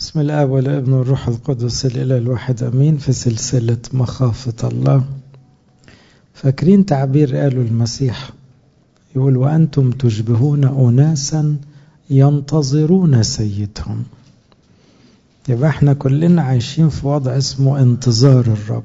بسم الآب والابن والروح القدس الإله الواحد أمين في سلسلة مخافة الله فاكرين تعبير قاله المسيح يقول وأنتم تشبهون أناسا ينتظرون سيدهم يبقى احنا كلنا عايشين في وضع اسمه انتظار الرب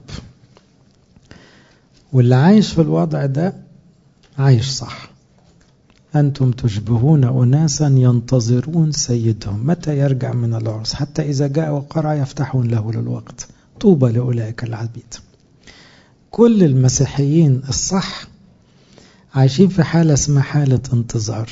واللي عايش في الوضع ده عايش صح أنتم تشبهون أناسا ينتظرون سيدهم متى يرجع من العرس حتى إذا جاء وقرع يفتحون له للوقت طوبى لأولئك العبيد كل المسيحيين الصح عايشين في حالة اسمها حالة انتظار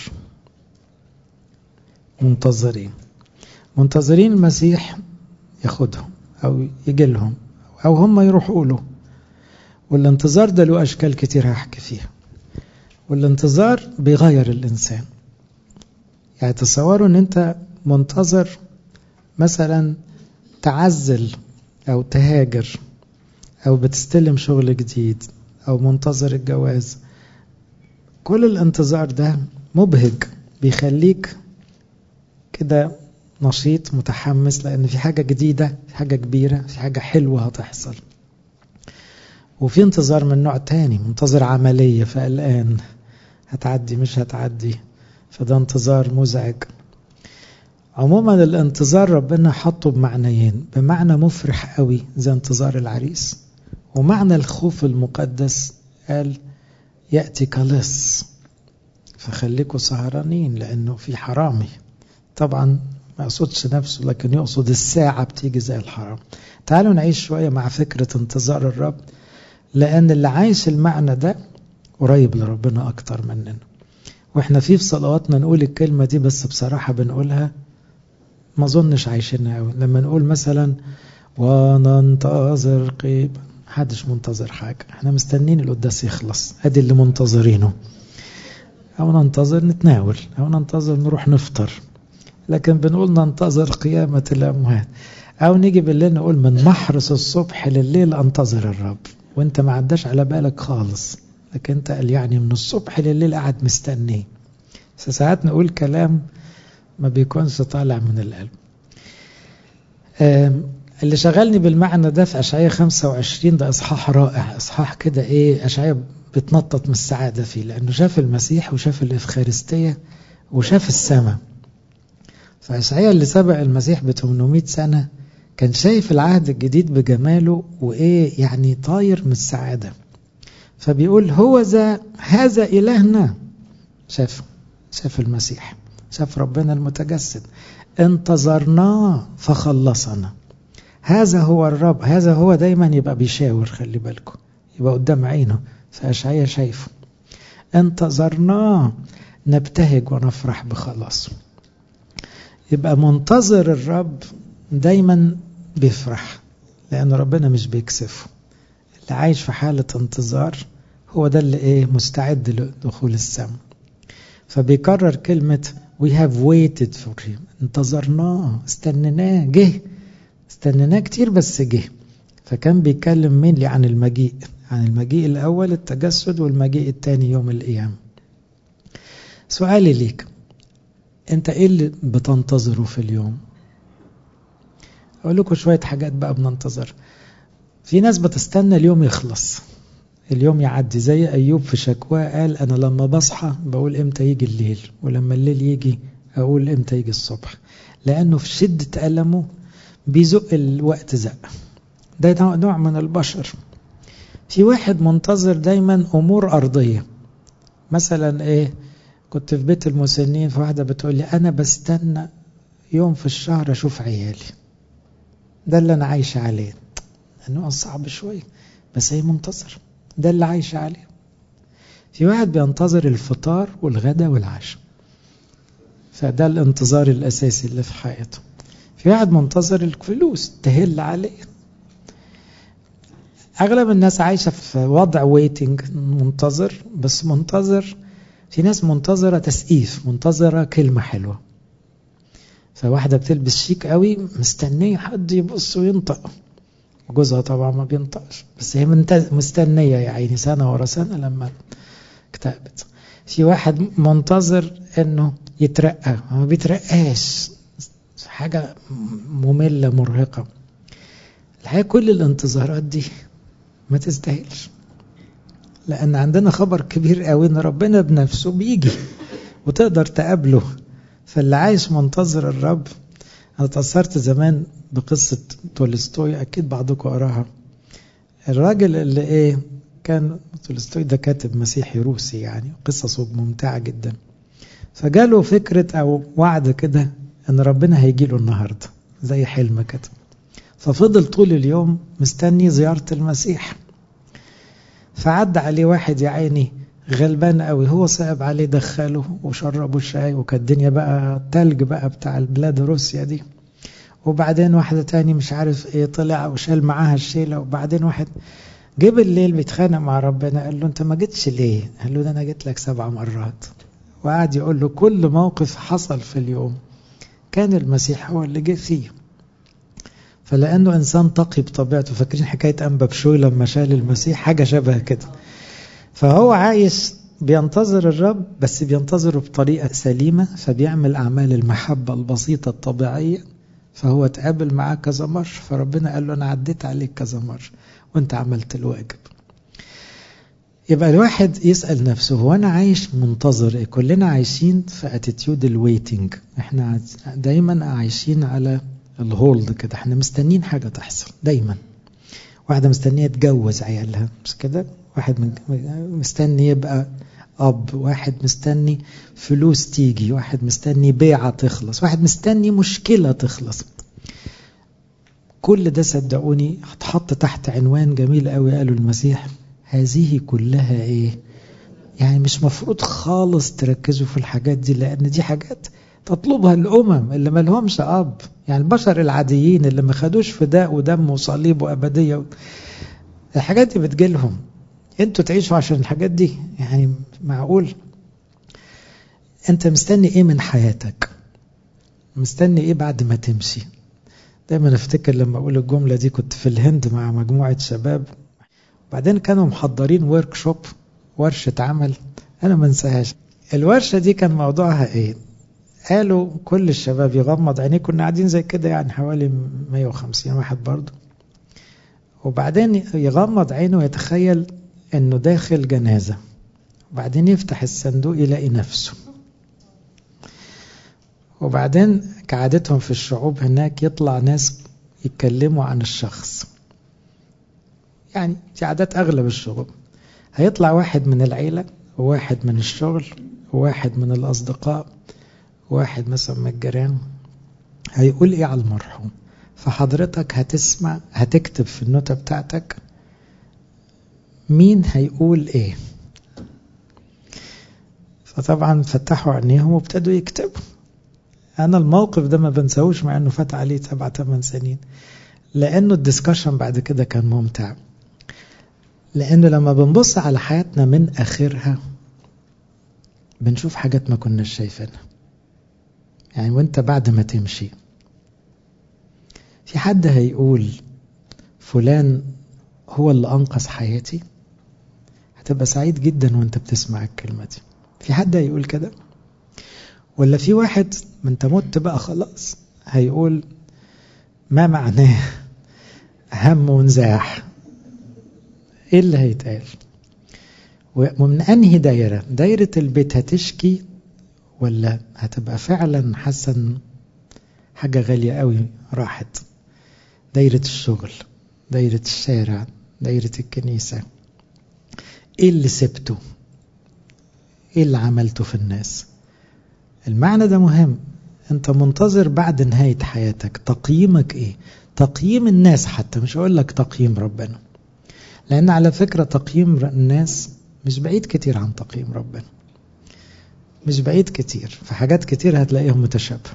منتظرين منتظرين المسيح ياخدهم أو يجي لهم أو هم يروحوا له والانتظار ده له أشكال كتير هحكي فيها والانتظار بيغير الإنسان يعني تصوروا ان انت منتظر مثلا تعزل او تهاجر او بتستلم شغل جديد او منتظر الجواز كل الانتظار ده مبهج بيخليك كده نشيط متحمس لان في حاجة جديدة في حاجة كبيرة في حاجة حلوة هتحصل وفي انتظار من نوع تاني منتظر عملية فقلقان هتعدي مش هتعدي فده انتظار مزعج عموما الانتظار ربنا حطه بمعنيين بمعنى مفرح قوي زي انتظار العريس ومعنى الخوف المقدس قال يأتي كلص فخليكوا سهرانين لأنه في حرامي طبعا ما يقصدش نفسه لكن يقصد الساعة بتيجي زي الحرام تعالوا نعيش شوية مع فكرة انتظار الرب لأن اللي عايش المعنى ده قريب لربنا أكتر مننا وإحنا في في صلواتنا نقول الكلمة دي بس بصراحة بنقولها ما ظنش عايشينها قوي لما نقول مثلا وننتظر قيب محدش منتظر حاجة احنا مستنين القداس يخلص ادي اللي منتظرينه او ننتظر نتناول او ننتظر نروح نفطر لكن بنقول ننتظر قيامة الأموات أو نيجي بالليل نقول من محرس الصبح لليل أنتظر الرب وانت ما عداش على بالك خالص لكن انت قال يعني من الصبح لليل قاعد مستنيه ساعات نقول كلام ما بيكونش طالع من القلب اللي شغلني بالمعنى ده في أشعية 25 ده إصحاح رائع إصحاح كده إيه أشعية بتنطط من السعادة فيه لأنه شاف المسيح وشاف الإفخارستية وشاف السماء فأشعية اللي سبق المسيح ب 800 سنة كان شايف العهد الجديد بجماله وإيه يعني طاير من السعادة فبيقول هو ذا هذا إلهنا شاف شاف المسيح شاف ربنا المتجسد انتظرناه فخلصنا هذا هو الرب هذا هو دايما يبقى بيشاور خلي بالكم يبقى قدام عينه فأشعية شايفه انتظرناه نبتهج ونفرح بخلاصه يبقى منتظر الرب دايما بيفرح لأن ربنا مش بيكسفه اللي عايش في حالة انتظار هو ده اللي ايه مستعد لدخول السماء فبيكرر كلمة we have waited for him انتظرناه استنيناه جه استنيناه كتير بس جه فكان بيتكلم مين عن المجيء عن المجيء الأول التجسد والمجيء الثاني يوم القيامة سؤالي ليك انت ايه اللي بتنتظره في اليوم اقول لكم شوية حاجات بقى بننتظر في ناس بتستنى اليوم يخلص اليوم يعدي زي أيوب في شكواه قال أنا لما بصحى بقول إمتى يجي الليل ولما الليل يجي أقول إمتى يجي الصبح لأنه في شدة ألمه بيزق الوقت زق ده نوع من البشر في واحد منتظر دايما أمور أرضية مثلا إيه كنت في بيت المسنين فواحدة بتقول لي أنا بستنى يوم في الشهر أشوف عيالي ده اللي أنا عايشة عليه انه صعب شوية بس هي منتظر ده اللي عايشة عليه في واحد بينتظر الفطار والغداء والعشاء فده الانتظار الأساسي اللي في حياته في واحد منتظر الفلوس تهل عليه أغلب الناس عايشة في وضع ويتنج منتظر بس منتظر في ناس منتظرة تسقيف منتظرة كلمة حلوة فواحدة بتلبس شيك قوي مستنية حد يبص وينطق جوزها طبعا ما بينطقش بس هي مستنية يا عيني سنة ورا سنة لما اكتئبت في واحد منتظر انه يترقى ما بيترقاش حاجة مملة مرهقة الحقيقة كل الانتظارات دي ما تستاهلش لأن عندنا خبر كبير قوي إن ربنا بنفسه بيجي وتقدر تقابله فاللي عايش منتظر الرب أنا تأثرت زمان بقصة تولستوي أكيد بعضكم قراها الراجل اللي إيه كان تولستوي ده كاتب مسيحي روسي يعني قصصه ممتعة جدا فجاله فكرة أو وعد كده إن ربنا هيجي له النهاردة زي حلم كده ففضل طول اليوم مستني زيارة المسيح فعد عليه واحد يا عيني غلبان قوي هو صعب عليه دخله وشربوا الشاي وكانت الدنيا بقى تلج بقى بتاع البلاد روسيا دي وبعدين واحدة تاني مش عارف ايه طلع وشال معاها الشيلة وبعدين واحد جه بالليل بيتخانق مع ربنا قال له انت ما جيتش ليه قال له ده انا جيت لك سبع مرات وقعد يقول له كل موقف حصل في اليوم كان المسيح هو اللي جه فيه فلانه انسان تقي بطبيعته فاكرين حكايه انبا بشوي لما شال المسيح حاجه شبه كده فهو عايش بينتظر الرب بس بينتظره بطريقه سليمه فبيعمل اعمال المحبه البسيطه الطبيعيه فهو اتقابل معاه كذا مره فربنا قال له انا عديت عليك كذا مره وانت عملت الواجب يبقى الواحد يسأل نفسه هو أنا عايش منتظر إيه؟ كلنا عايشين في اتيتيود الويتنج احنا دايما عايشين على الهولد كده احنا مستنيين حاجة تحصل دايما واحدة مستنية تجوز عيالها مش كده واحد من مستني يبقى أب واحد مستني فلوس تيجي واحد مستني بيعة تخلص واحد مستني مشكلة تخلص كل ده صدقوني هتحط تحت عنوان جميل قوي قاله المسيح هذه كلها ايه يعني مش مفروض خالص تركزوا في الحاجات دي لان دي حاجات تطلبها الامم اللي ما لهمش اب يعني البشر العاديين اللي ما خدوش فداء ودم وصليب وابديه الحاجات دي بتجيلهم انتوا تعيشوا عشان الحاجات دي يعني معقول انت مستني ايه من حياتك مستني ايه بعد ما تمشي دايما افتكر لما اقول الجمله دي كنت في الهند مع مجموعه شباب بعدين كانوا محضرين ورك شوب ورشة عمل أنا ما انساهاش الورشة دي كان موضوعها إيه قالوا كل الشباب يغمض عينيه كنا قاعدين زي كده يعني حوالي 150 واحد برضه وبعدين يغمض عينه ويتخيل انه داخل جنازة وبعدين يفتح الصندوق يلاقي نفسه وبعدين كعادتهم في الشعوب هناك يطلع ناس يتكلموا عن الشخص يعني دي عادات أغلب الشعوب هيطلع واحد من العيلة وواحد من الشغل وواحد من الأصدقاء واحد مثلا من الجيران هيقول إيه على المرحوم فحضرتك هتسمع هتكتب في النوتة بتاعتك مين هيقول إيه فطبعا فتحوا عينيهم وابتدوا يكتبوا أنا الموقف ده ما بنساهوش مع إنه فات عليه سبع ثمان سنين لأنه الدسكشن بعد كده كان ممتع لأنه لما بنبص على حياتنا من آخرها بنشوف حاجات ما كناش شايفينها يعني وانت بعد ما تمشي في حد هيقول فلان هو اللي أنقذ حياتي هتبقى سعيد جدا وانت بتسمع الكلمة دي في حد هيقول كده ولا في واحد ما انت مت بقى خلاص هيقول ما معناه هم ونزاح ايه اللي هيتقال ومن انهي دايره دايره البيت هتشكي ولا هتبقى فعلا حاسه حاجه غاليه قوي راحت دايره الشغل دايره الشارع دايره الكنيسه ايه اللي سبته ايه اللي عملته في الناس المعنى ده مهم انت منتظر بعد نهايه حياتك تقييمك ايه تقييم الناس حتى مش هقول لك تقييم ربنا لأن على فكرة تقييم الناس مش بعيد كتير عن تقييم ربنا مش بعيد كتير في حاجات كتير هتلاقيهم متشابه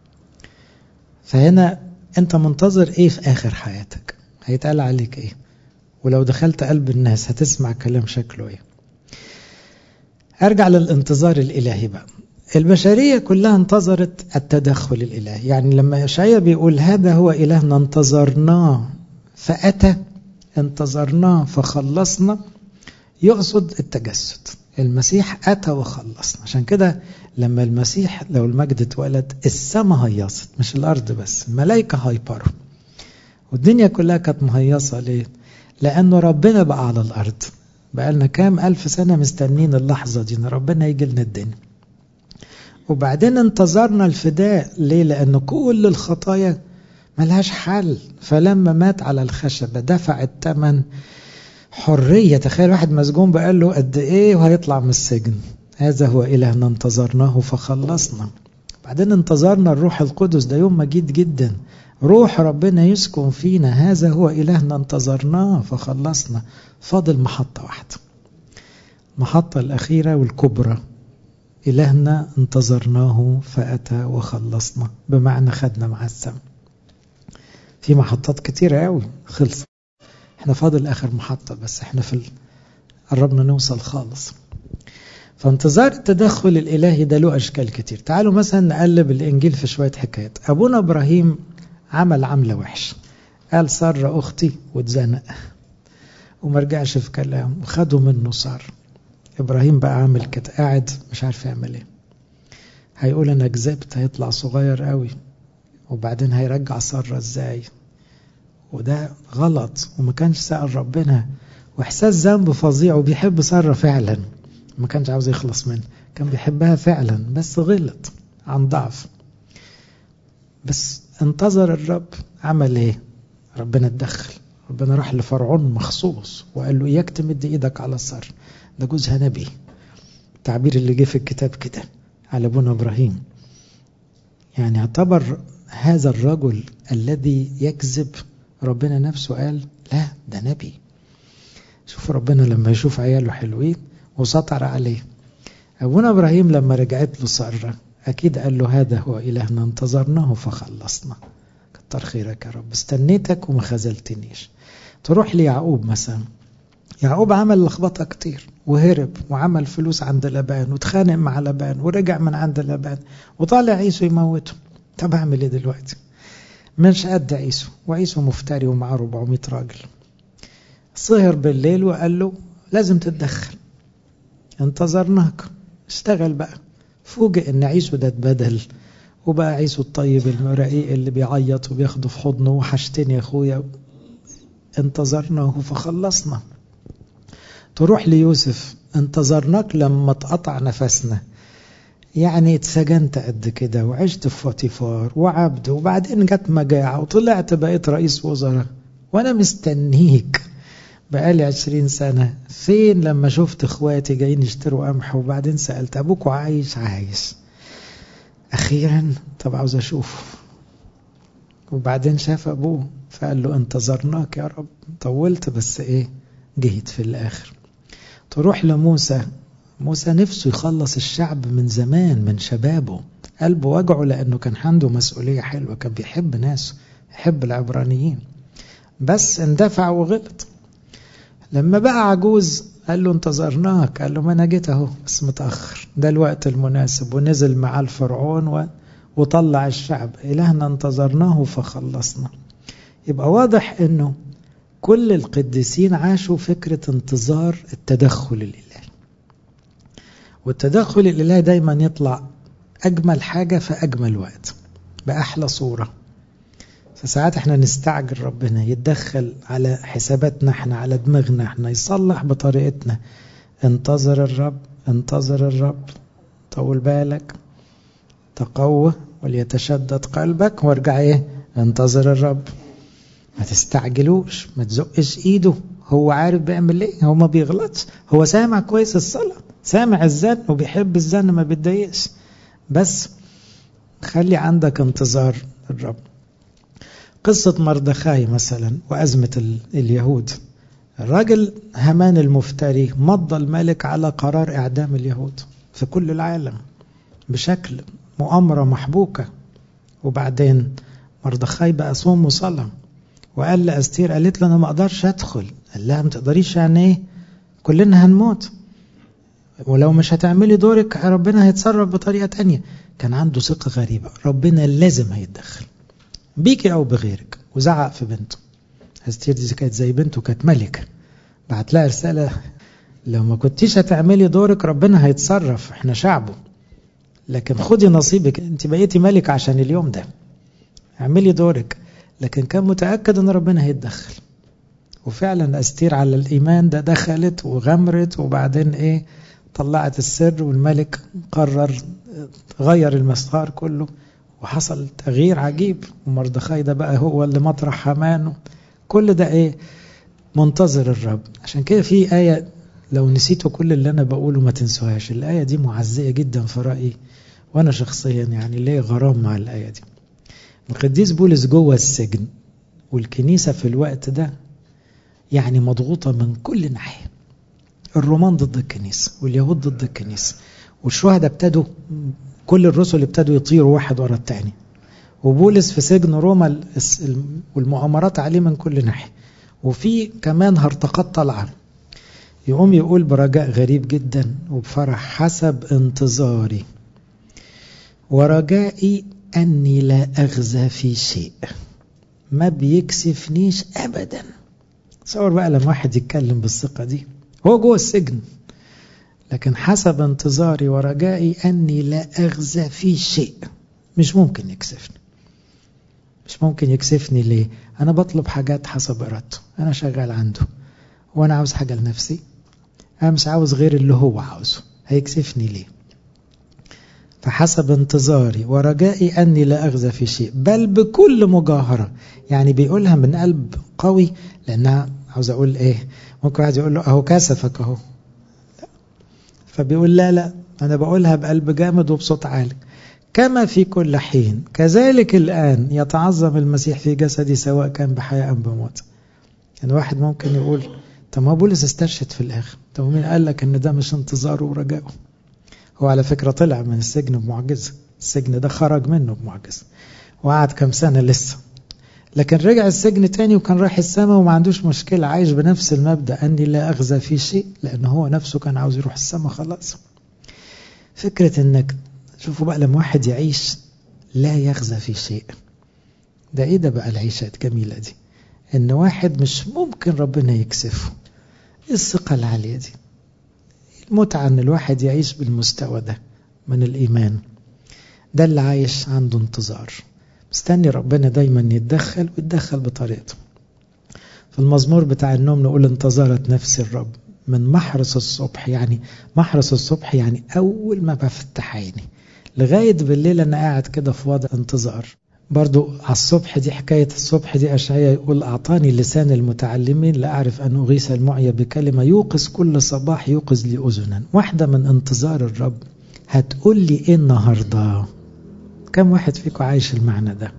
فهنا أنت منتظر إيه في آخر حياتك هيتقال عليك إيه ولو دخلت قلب الناس هتسمع كلام شكله إيه أرجع للانتظار الإلهي بقى البشرية كلها انتظرت التدخل الإلهي يعني لما إشعيا بيقول هذا هو إلهنا انتظرناه فأتى انتظرناه فخلصنا يقصد التجسد المسيح أتى وخلصنا عشان كده لما المسيح لو المجد اتولد السماء هيصت مش الأرض بس الملائكة هايبروا والدنيا كلها كانت مهيصة ليه؟ لأنه ربنا بقى على الأرض بقى لنا كام ألف سنة مستنين اللحظة دي إن ربنا يجي لنا الدنيا وبعدين انتظرنا الفداء ليه؟ لأن كل الخطايا ملهاش حل فلما مات على الخشبة دفع الثمن حرية تخيل واحد مسجون بقال له قد ايه وهيطلع من السجن هذا هو إلهنا انتظرناه فخلصنا بعدين انتظرنا الروح القدس ده يوم مجيد جدا روح ربنا يسكن فينا هذا هو إلهنا انتظرناه فخلصنا فاضل محطة واحدة المحطة الأخيرة والكبرى إلهنا انتظرناه فأتى وخلصنا بمعنى خدنا مع السماء في محطات كتيرة قوي خلص احنا فاضل آخر محطة بس احنا في ال... قربنا نوصل خالص فانتظار التدخل الإلهي ده له أشكال كتير تعالوا مثلا نقلب الإنجيل في شوية حكايات أبونا إبراهيم عمل عملة وحشة قال سارة أختي واتزنق وما رجعش في كلامه وخدوا منه سارة إبراهيم بقى عامل كده قاعد مش عارف يعمل إيه هيقول أنا كذبت هيطلع صغير قوي وبعدين هيرجع سارة إزاي وده غلط وما كانش سأل ربنا وإحساس ذنب فظيع وبيحب سارة فعلا ما كانش عاوز يخلص منها كان بيحبها فعلا بس غلط عن ضعف بس انتظر الرب عمل ايه ربنا اتدخل ربنا راح لفرعون مخصوص وقال له اياك تمد ايدك على سارة ده جوزها نبي التعبير اللي جه في الكتاب كده على ابونا ابراهيم يعني اعتبر هذا الرجل الذي يكذب ربنا نفسه قال لا ده نبي شوف ربنا لما يشوف عياله حلوين وسطر عليه أبونا إبراهيم لما رجعت له سارة أكيد قال له هذا هو إلهنا انتظرناه فخلصنا كتر خيرك يا رب استنيتك وما خذلتنيش تروح ليعقوب مثلا يعقوب عمل لخبطة كتير وهرب وعمل فلوس عند لبان واتخانق مع لبان ورجع من عند لبان وطالع عيسو يموته طب اعمل ايه دلوقتي مش قد عيسو وعيسو مفتري ومعاه 400 راجل سهر بالليل وقال له لازم تتدخل انتظرناك اشتغل بقى فوجئ ان عيسو ده اتبدل وبقى عيسو الطيب الرقيق اللي بيعيط وبياخده في حضنه وحشتني يا اخويا انتظرناه فخلصنا تروح ليوسف انتظرناك لما اتقطع نفسنا يعني اتسجنت قد كده وعشت في فوتيفار وعبد وبعدين جت مجاعة وطلعت بقيت رئيس وزراء وانا مستنيك بقالي عشرين سنة فين لما شفت اخواتي جايين يشتروا قمح وبعدين سألت ابوكوا عايش عايش اخيرا طب عاوز اشوفه وبعدين شاف ابوه فقال له انتظرناك يا رب طولت بس ايه جهد في الاخر تروح لموسى موسى نفسه يخلص الشعب من زمان من شبابه قلبه وجعه لأنه كان عنده مسؤولية حلوة كان بيحب ناسه يحب العبرانيين بس اندفع وغلط لما بقى عجوز قال له انتظرناك قال له ما انا جيت اهو بس متأخر ده الوقت المناسب ونزل مع الفرعون و... وطلع الشعب إلهنا انتظرناه فخلصنا يبقى واضح انه كل القديسين عاشوا فكرة انتظار التدخل الإلهي والتدخل الإلهي دايما يطلع أجمل حاجة في أجمل وقت بأحلى صورة فساعات احنا نستعجل ربنا يتدخل على حساباتنا احنا على دماغنا احنا يصلح بطريقتنا انتظر الرب انتظر الرب طول بالك تقوى وليتشدد قلبك وارجع ايه انتظر الرب ما تستعجلوش ما تزقش ايده هو عارف بيعمل ايه هو ما بيغلطش هو سامع كويس الصلاة سامع الزن وبيحب الزن ما بيتضايقش بس خلي عندك انتظار الرب قصة مردخاي مثلا وأزمة اليهود الراجل همان المفتري مضى الملك على قرار إعدام اليهود في كل العالم بشكل مؤامرة محبوكة وبعدين مردخاي بقى صوم وصلاة وقال لأستير قالت له أنا ما أقدرش أدخل قال لها ما تقدريش يعني إيه كلنا هنموت ولو مش هتعملي دورك ربنا هيتصرف بطريقة تانية كان عنده ثقة غريبة ربنا لازم هيتدخل بيكي أو بغيرك وزعق في بنته أستير دي كانت زي بنته كانت ملكة بعت لها رسالة لو ما كنتيش هتعملي دورك ربنا هيتصرف احنا شعبه لكن خدي نصيبك انت بقيتي ملك عشان اليوم ده اعملي دورك لكن كان متأكد ان ربنا هيتدخل وفعلا استير على الايمان ده دخلت وغمرت وبعدين ايه طلعت السر والملك قرر غير المسار كله وحصل تغيير عجيب ومردخاي ده بقى هو اللي مطرح حمان كل ده ايه منتظر الرب عشان كده في آية لو نسيتوا كل اللي أنا بقوله ما تنسوهاش الآية دي معزية جدا في رأيي وأنا شخصيا يعني ليه غرام مع الآية دي القديس بولس جوه السجن والكنيسة في الوقت ده يعني مضغوطة من كل ناحية الرومان ضد الكنيسة واليهود ضد الكنيسة والشهداء ابتدوا كل الرسل ابتدوا يطيروا واحد ورا التاني وبولس في سجن روما والمؤامرات عليه من كل ناحية وفي كمان هرطقات طالعة يقوم يقول برجاء غريب جدا وبفرح حسب انتظاري ورجائي أني لا أغزى في شيء ما بيكسفنيش أبدا تصور بقى لما واحد يتكلم بالثقة دي هو جوه السجن لكن حسب انتظاري ورجائي أني لا أغزى في شيء مش ممكن يكسفني مش ممكن يكسفني ليه أنا بطلب حاجات حسب إرادته أنا شغال عنده وأنا عاوز حاجة لنفسي أنا مش عاوز غير اللي هو عاوزه هيكسفني ليه فحسب انتظاري ورجائي أني لا أغزى في شيء بل بكل مجاهرة يعني بيقولها من قلب قوي لأنها عاوز أقول إيه ممكن واحد يقول له أهو كسفك أهو فبيقول لا لا أنا بقولها بقلب جامد وبصوت عالي كما في كل حين كذلك الآن يتعظم المسيح في جسدي سواء كان بحياة أم بموت يعني واحد ممكن يقول طب ما بولس استرشد في الآخر طب مين قال لك إن ده مش انتظاره ورجائه هو على فكرة طلع من السجن بمعجزة السجن ده خرج منه بمعجزة وقعد كم سنة لسه لكن رجع السجن تاني وكان رايح السماء وما عندوش مشكلة عايش بنفس المبدأ أني لا أغزى في شيء لأن هو نفسه كان عاوز يروح السماء خلاص فكرة أنك شوفوا بقى لما واحد يعيش لا يغزى في شيء ده ايه ده بقى العيشة الجميلة دي ان واحد مش ممكن ربنا يكسفه ايه الثقة العالية دي المتعة ان الواحد يعيش بالمستوى ده من الايمان ده اللي عايش عنده انتظار مستني ربنا دايما يتدخل ويتدخل بطريقته في المزمور بتاع النوم نقول انتظرت نفسي الرب من محرس الصبح يعني محرس الصبح يعني أول ما بفتح عيني لغاية بالليل أنا قاعد كده في وضع انتظار برضو على الصبح دي حكاية الصبح دي أشعية يقول أعطاني لسان المتعلمين لأعرف أن أغيث المعية بكلمة يوقظ كل صباح يوقظ لي أذنا واحدة من انتظار الرب هتقول لي إيه النهاردة كم واحد فيكم عايش المعنى ده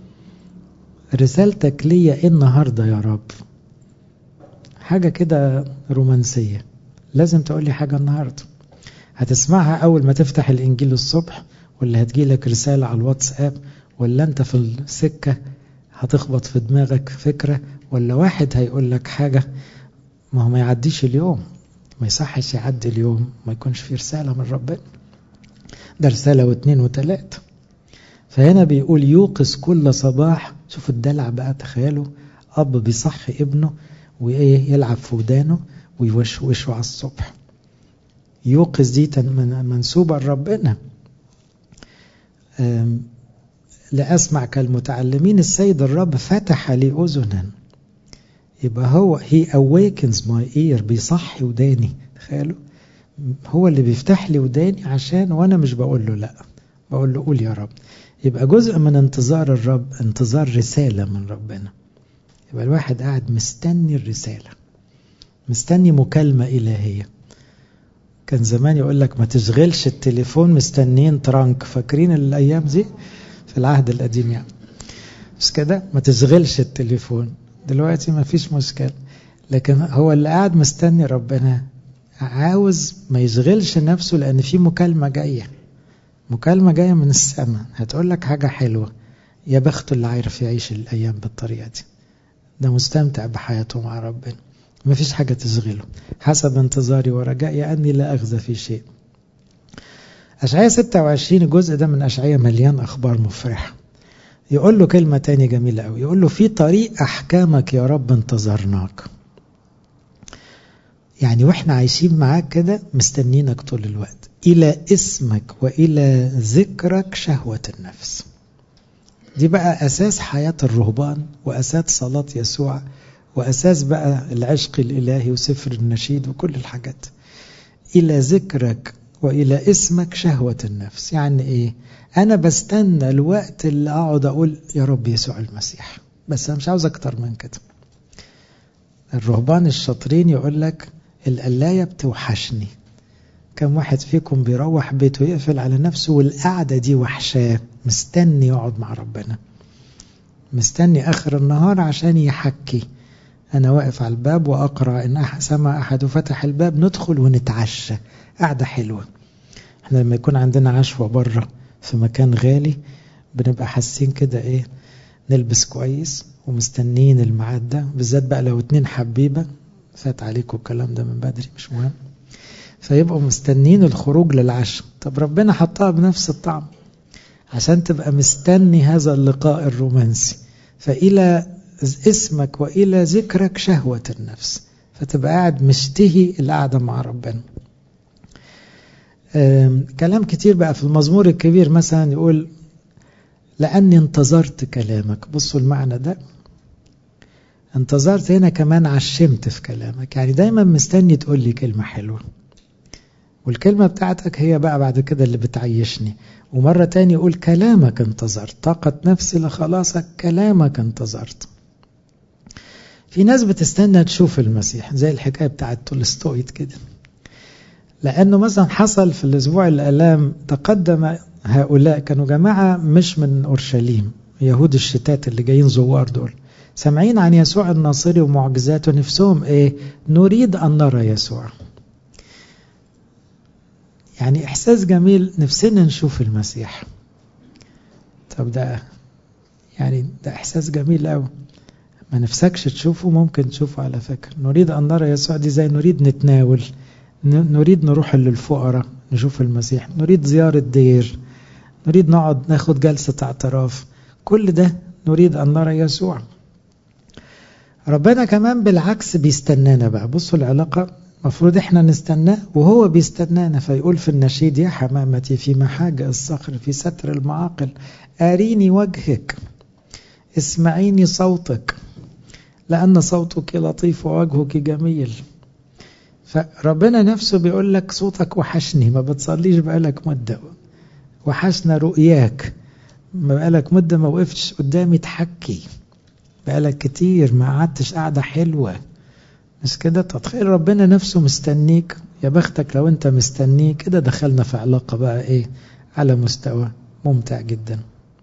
رسالتك ليا إيه النهاردة يا رب حاجة كده رومانسية لازم تقول لي حاجة النهاردة هتسمعها أول ما تفتح الإنجيل الصبح ولا هتجيلك رسالة على الواتساب ولا أنت في السكة هتخبط في دماغك فكرة ولا واحد هيقول لك حاجة ما هو ما يعديش اليوم ما يصحش يعدي اليوم ما يكونش في رسالة من ربنا ده رسالة واثنين وثلاثة فهنا بيقول يوقظ كل صباح شوف الدلع بقى تخيلوا أب بيصحي ابنه وإيه يلعب في ودانه ويوشوشه على الصبح يوقظ دي منسوبة لربنا لأسمع كالمتعلمين السيد الرب فتح لي أذنا يبقى هو he awakens my ear بيصحي وداني تخيلوا هو اللي بيفتح لي وداني عشان وانا مش بقول له لا بقول له قول يا رب يبقى جزء من انتظار الرب انتظار رسالة من ربنا يبقى الواحد قاعد مستني الرسالة مستني مكالمة إلهية كان زمان يقول لك ما تشغلش التليفون مستنين ترانك فاكرين الأيام دي في العهد القديم يعني مش كده ما تشغلش التليفون دلوقتي ما فيش مشكلة لكن هو اللي قاعد مستني ربنا عاوز ما يشغلش نفسه لأن في مكالمة جاية مكالمة جاية من السماء هتقول لك حاجة حلوة يا بخت اللي عارف يعيش الأيام بالطريقة دي ده مستمتع بحياته مع ربنا ما فيش حاجة تشغله حسب انتظاري ورجائي أني لا أغزى في شيء أشعية 26 الجزء ده من أشعية مليان أخبار مفرحة يقول له كلمة تانية جميلة قوي يقول له في طريق أحكامك يا رب انتظرناك يعني واحنا عايشين معاك كده مستنينك طول الوقت إلى اسمك وإلى ذكرك شهوة النفس دي بقى أساس حياة الرهبان وأساس صلاة يسوع وأساس بقى العشق الإلهي وسفر النشيد وكل الحاجات إلى ذكرك وإلى اسمك شهوة النفس يعني إيه أنا بستنى الوقت اللي أقعد أقول يا رب يسوع المسيح بس أنا مش عاوز أكتر من كده الرهبان الشاطرين يقول لك القلاية بتوحشني كم واحد فيكم بيروح بيته يقفل على نفسه والقعدة دي وحشاه مستني يقعد مع ربنا مستني آخر النهار عشان يحكي أنا واقف على الباب وأقرأ إن سمع أحد فتح الباب ندخل ونتعشى قعدة حلوة احنا لما يكون عندنا عشوة بره في مكان غالي بنبقى حاسين كده ايه نلبس كويس ومستنيين الميعاد ده بالذات بقى لو اتنين حبيبة فات عليكم الكلام ده من بدري مش مهم فيبقوا مستنيين الخروج للعشاء طب ربنا حطها بنفس الطعم عشان تبقى مستني هذا اللقاء الرومانسي فإلى اسمك وإلى ذكرك شهوة النفس فتبقى قاعد مشتهي القعدة مع ربنا كلام كتير بقى في المزمور الكبير مثلا يقول لأني انتظرت كلامك بصوا المعنى ده انتظرت هنا كمان عشمت في كلامك يعني دايما مستني تقول لي كلمة حلوة والكلمة بتاعتك هي بقى بعد كده اللي بتعيشني ومرة تاني يقول كلامك انتظرت طاقة نفسي لخلاصك كلامك انتظرت في ناس بتستنى تشوف المسيح زي الحكاية بتاعت تولستويت كده لأنه مثلا حصل في الأسبوع الألام تقدم هؤلاء كانوا جماعة مش من أورشليم يهود الشتات اللي جايين زوار دول سامعين عن يسوع الناصري ومعجزاته نفسهم ايه نريد أن نرى يسوع يعني إحساس جميل نفسنا نشوف المسيح طب ده يعني ده إحساس جميل أوي ما نفسكش تشوفه ممكن تشوفه على فكرة نريد أن نرى يسوع دي زي نريد نتناول نريد نروح للفقراء نشوف المسيح نريد زيارة دير نريد نقعد ناخد جلسة اعتراف كل ده نريد أن نرى يسوع ربنا كمان بالعكس بيستنانا بقى بصوا العلاقة مفروض احنا نستناه وهو بيستنانا فيقول في النشيد يا حمامتي في محاجة الصخر في ستر المعاقل أريني وجهك اسمعيني صوتك لأن صوتك لطيف ووجهك جميل فربنا نفسه بيقول لك صوتك وحشني ما بتصليش بقالك مدة وحشنا رؤياك ما بقالك مدة ما وقفتش قدامي تحكي بقالك كتير ما قعدتش قعدة حلوة مش كده تتخيل ربنا نفسه مستنيك يا بختك لو انت مستنيه كده دخلنا في علاقة بقى ايه على مستوى ممتع جدا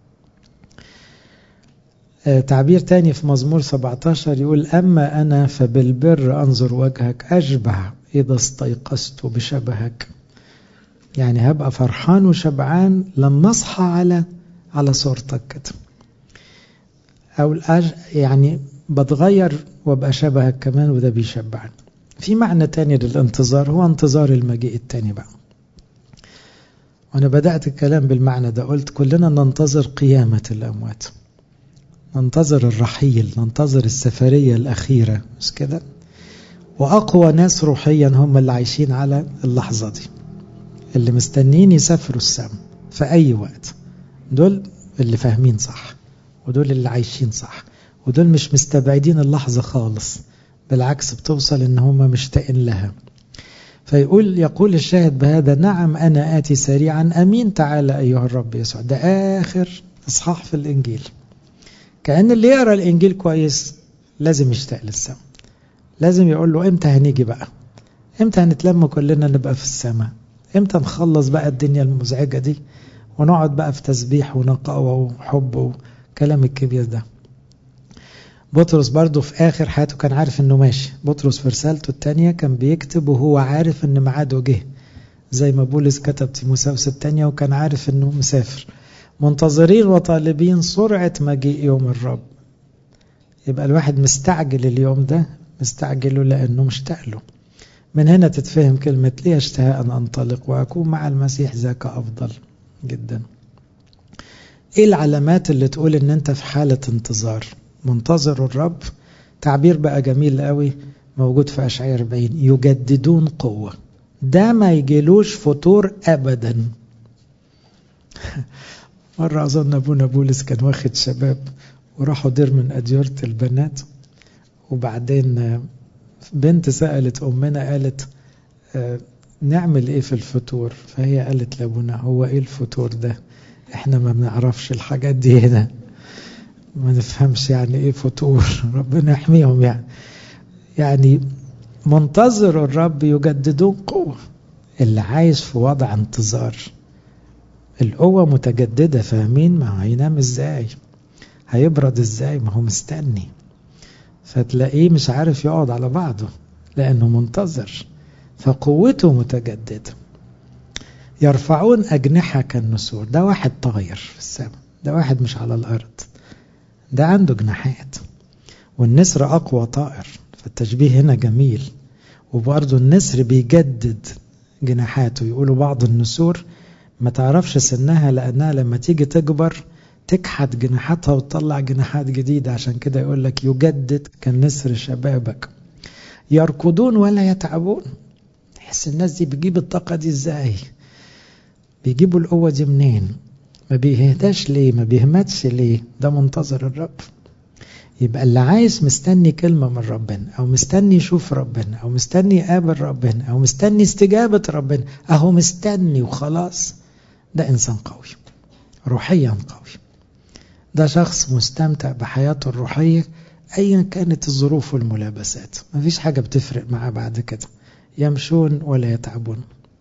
آه تعبير تاني في مزمور 17 يقول أما أنا فبالبر أنظر وجهك أشبع إذا استيقظت بشبهك يعني هبقى فرحان وشبعان لما أصحى على على صورتك كده أو يعني بتغير وابقى شبهك كمان وده بيشبعني في معنى تاني للانتظار هو انتظار المجيء التاني بقى وانا بدأت الكلام بالمعنى ده قلت كلنا ننتظر قيامة الأموات ننتظر الرحيل ننتظر السفرية الأخيرة مش كده وأقوى ناس روحيا هم اللي عايشين على اللحظة دي اللي مستنين يسافروا السما في أي وقت دول اللي فاهمين صح ودول اللي عايشين صح ودول مش مستبعدين اللحظة خالص بالعكس بتوصل ان هم مشتاقين لها فيقول يقول الشاهد بهذا نعم أنا آتي سريعا أمين تعالى أيها الرب يسوع ده آخر إصحاح في الإنجيل كأن اللي يقرأ الإنجيل كويس لازم يشتاق للسماء لازم يقول له إمتى هنيجي بقى إمتى هنتلم كلنا نبقى في السماء إمتى نخلص بقى الدنيا المزعجة دي ونقعد بقى في تسبيح ونقاوة وحب وكلام الكبير ده بطرس برضه في آخر حياته كان عارف إنه ماشي بطرس في رسالته الثانية كان بيكتب وهو عارف إن ميعاده جه زي ما بولس كتب تيموساوس الثانية وكان عارف إنه مسافر منتظرين وطالبين سرعة مجيء يوم الرب يبقى الواحد مستعجل اليوم ده مستعجله لأنه مشتاق له من هنا تتفهم كلمة لي اشتهى أن أنطلق وأكون مع المسيح ذاك أفضل جدا إيه العلامات اللي تقول إن أنت في حالة انتظار منتظر الرب تعبير بقى جميل قوي موجود في أشعير 40 يجددون قوة ده ما يجيلوش فتور أبدا مرة أظن أبونا بولس كان واخد شباب وراحوا دير من أديرة البنات وبعدين بنت سألت أمنا قالت نعمل إيه في الفطور فهي قالت لأبونا هو إيه الفطور ده إحنا ما بنعرفش الحاجات دي هنا ما نفهمش يعني إيه فطور ربنا يحميهم يعني يعني منتظر الرب يجددون قوة اللي عايش في وضع انتظار القوة متجددة فاهمين ما هينام ازاي هيبرد ازاي ما هو مستني فتلاقيه مش عارف يقعد على بعضه لأنه منتظر فقوته متجددة يرفعون أجنحة كالنسور ده واحد طاير في السماء ده واحد مش على الأرض ده عنده جناحات والنسر أقوى طائر فالتشبيه هنا جميل وبرضه النسر بيجدد جناحاته يقولوا بعض النسور ما تعرفش سنها لأنها لما تيجي تكبر تكحت جناحاتها وتطلع جناحات جديدة عشان كده يقول لك يجدد كالنسر شبابك يركضون ولا يتعبون تحس الناس دي بيجيب الطاقة دي ازاي بيجيبوا القوة دي منين ما بيهداش ليه ما بيهمتش ليه ده منتظر الرب يبقى اللي عايز مستني كلمة من ربنا أو مستني يشوف ربنا أو مستني يقابل ربنا أو مستني استجابة ربنا أهو مستني وخلاص ده إنسان قوي روحيا قوي ده شخص مستمتع بحياته الروحية أيا كانت الظروف والملابسات مفيش حاجة بتفرق معاه بعد كده يمشون ولا يتعبون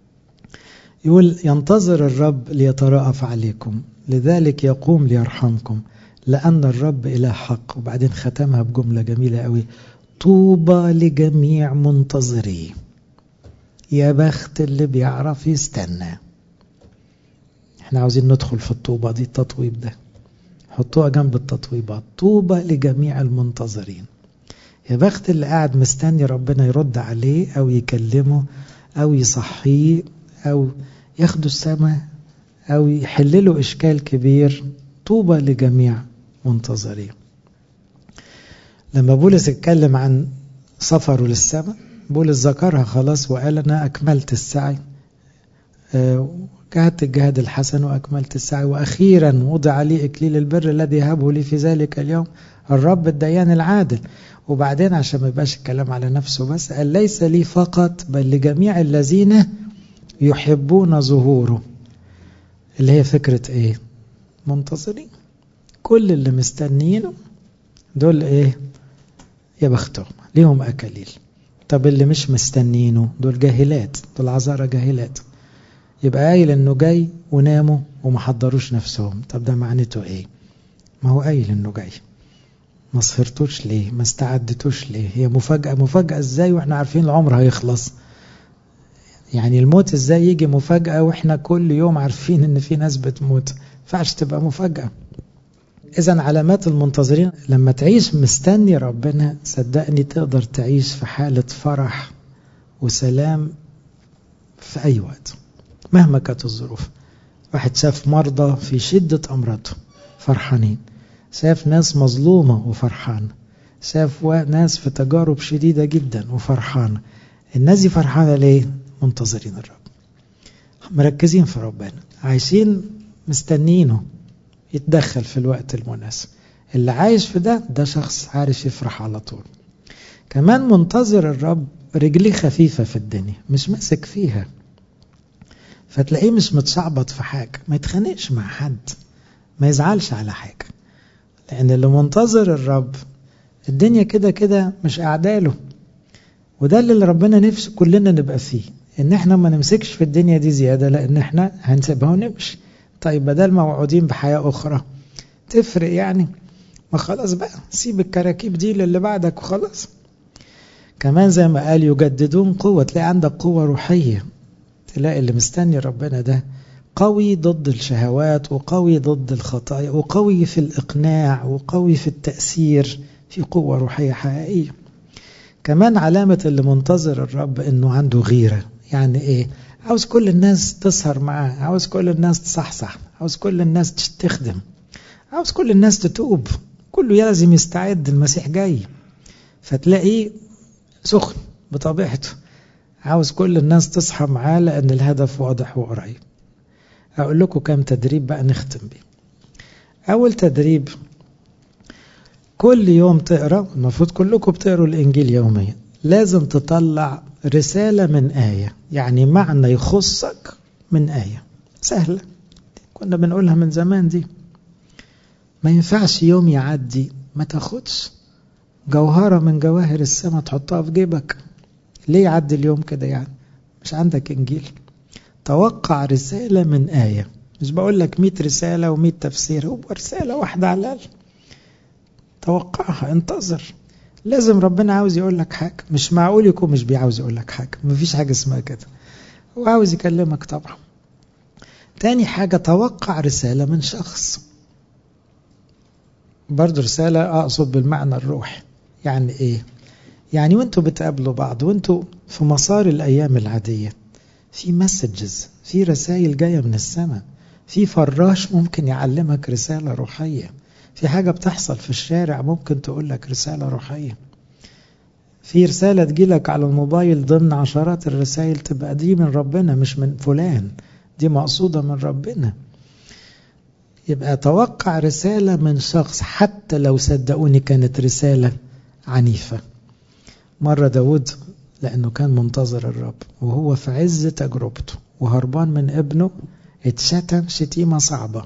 يقول ينتظر الرب ليتراءف عليكم لذلك يقوم ليرحمكم لأن الرب إله حق وبعدين ختمها بجملة جميلة قوي طوبى لجميع منتظري يا بخت اللي بيعرف يستنى احنا عاوزين ندخل في الطوبة دي التطويب ده حطوها جنب التطويبات طوبى لجميع المنتظرين يا بخت اللي قاعد مستني ربنا يرد عليه أو يكلمه أو يصحيه أو ياخده السماء أو يحلله إشكال كبير طوبى لجميع منتظرين لما بولس اتكلم عن سفره للسماء بولس ذكرها خلاص وقال أنا أكملت السعي جهدت الجهاد الحسن وأكملت السعي وأخيرا وضع لي إكليل البر الذي يهبه لي في ذلك اليوم الرب الديان العادل وبعدين عشان ما يبقاش الكلام على نفسه بس قال ليس لي فقط بل لجميع الذين يحبون ظهوره اللي هي فكرة ايه منتظرين كل اللي مستنيينه دول ايه يا بختهم ليهم أكاليل طب اللي مش مستنيينه دول جاهلات دول عذارى جاهلات يبقى قايل انه جاي وناموا وما حضروش نفسهم طب ده معناته ايه ما هو قايل انه جاي ما صهرتوش ليه ما استعدتوش ليه هي مفاجأة مفاجأة ازاي واحنا عارفين العمر هيخلص يعني الموت ازاي يجي مفاجأة واحنا كل يوم عارفين ان في ناس بتموت فعش تبقى مفاجأة اذا علامات المنتظرين لما تعيش مستني ربنا صدقني تقدر تعيش في حالة فرح وسلام في اي وقت مهما كانت الظروف واحد شاف مرضى في شدة أمراضهم فرحانين شاف ناس مظلومة وفرحان شاف ناس في تجارب شديدة جدا وفرحانة الناس دي فرحانة ليه؟ منتظرين الرب مركزين في ربنا عايشين مستنينه يتدخل في الوقت المناسب اللي عايش في ده ده شخص عارف يفرح على طول كمان منتظر الرب رجليه خفيفة في الدنيا مش ماسك فيها فتلاقيه مش متشعبط في حاجة ما يتخانقش مع حد ما يزعلش على حاجة لأن اللي منتظر الرب الدنيا كده كده مش أعداله وده اللي ربنا نفسه كلنا نبقى فيه إن إحنا ما نمسكش في الدنيا دي زيادة لأن إحنا هنسيبها ونمشي طيب بدل موعودين بحياة أخرى تفرق يعني ما خلاص بقى سيب الكراكيب دي للي بعدك وخلاص كمان زي ما قال يجددون قوة تلاقي عندك قوة روحية تلاقي اللي مستني ربنا ده قوي ضد الشهوات وقوي ضد الخطايا وقوي في الإقناع وقوي في التأثير في قوة روحية حقيقية كمان علامة اللي منتظر الرب انه عنده غيرة يعني ايه عاوز كل الناس تسهر معاه عاوز كل الناس تصحصح عاوز كل الناس تخدم عاوز كل الناس تتوب كله لازم يستعد المسيح جاي فتلاقيه سخن بطبيعته عاوز كل الناس تصحى معاه لأن الهدف واضح وقريب أقول لكم كام تدريب بقى نختم بيه أول تدريب كل يوم تقرأ المفروض كلكم بتقروا الإنجيل يوميا لازم تطلع رسالة من آية يعني معنى يخصك من آية سهلة كنا بنقولها من زمان دي ما ينفعش يوم يعدي ما تاخدش جوهرة من جواهر السماء تحطها في جيبك ليه يعدي اليوم كده يعني مش عندك إنجيل توقع رسالة من آية مش بقول لك 100 رسالة و100 تفسير هو رسالة واحدة على الأقل توقعها انتظر لازم ربنا عاوز يقول لك حاجة مش معقول يكون مش بيعاوز يقول لك حاجة مفيش حاجة اسمها كده هو عاوز يكلمك طبعا تاني حاجة توقع رسالة من شخص برضه رسالة أقصد بالمعنى الروحي يعني إيه يعني وانتوا بتقابلوا بعض وانتوا في مسار الأيام العادية في مسجز في رسائل جاية من السماء في فراش ممكن يعلمك رسالة روحية في حاجة بتحصل في الشارع ممكن تقول لك رسالة روحية في رسالة تجيلك على الموبايل ضمن عشرات الرسائل تبقى دي من ربنا مش من فلان دي مقصودة من ربنا يبقى توقع رسالة من شخص حتى لو صدقوني كانت رسالة عنيفة مرة داود لأنه كان منتظر الرب وهو في عز تجربته وهربان من ابنه اتشتم شتيمة صعبة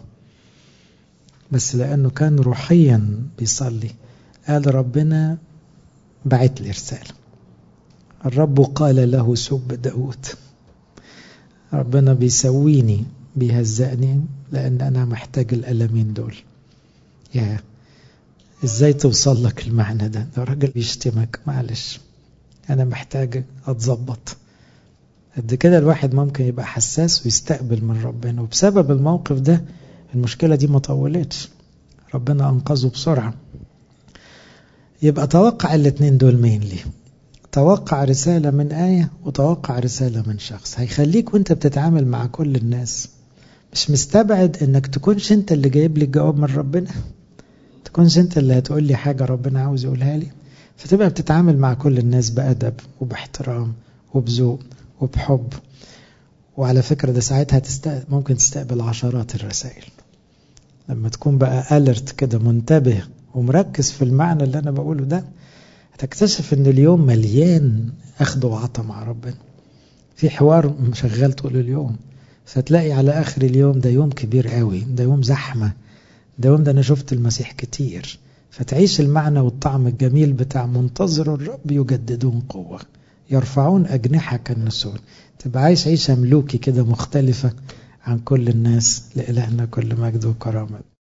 بس لأنه كان روحيا بيصلي قال ربنا بعت لي رسالة الرب قال له سب داود ربنا بيسويني بيهزقني لأن أنا محتاج الألمين دول يا إزاي توصل لك المعنى ده ده راجل بيشتمك معلش أنا محتاج أتظبط قد كده الواحد ممكن يبقى حساس ويستقبل من ربنا وبسبب الموقف ده المشكلة دي ما طولتش ربنا أنقذه بسرعة يبقى توقع الاتنين دول مين ليه توقع رسالة من آية وتوقع رسالة من شخص هيخليك وانت بتتعامل مع كل الناس مش مستبعد انك تكونش انت اللي جايب لي الجواب من ربنا تكونش انت اللي هتقول لي حاجة ربنا عاوز يقولها لي فتبقى بتتعامل مع كل الناس بأدب وباحترام وبذوق وبحب وعلى فكرة ده ساعتها تستقبل ممكن تستقبل عشرات الرسائل لما تكون بقى ألرت كده منتبه ومركز في المعنى اللي أنا بقوله ده هتكتشف ان اليوم مليان اخذ وعطى مع ربنا في حوار شغال طول اليوم فتلاقي على اخر اليوم ده يوم كبير قوي ده يوم زحمة ده يوم ده انا شفت المسيح كتير فتعيش المعنى والطعم الجميل بتاع منتظر الرب يجددون قوة يرفعون أجنحة كالنسور تبقى عايش عيشة ملوكي كده مختلفة عن كل الناس لإلهنا كل مجد وكرامة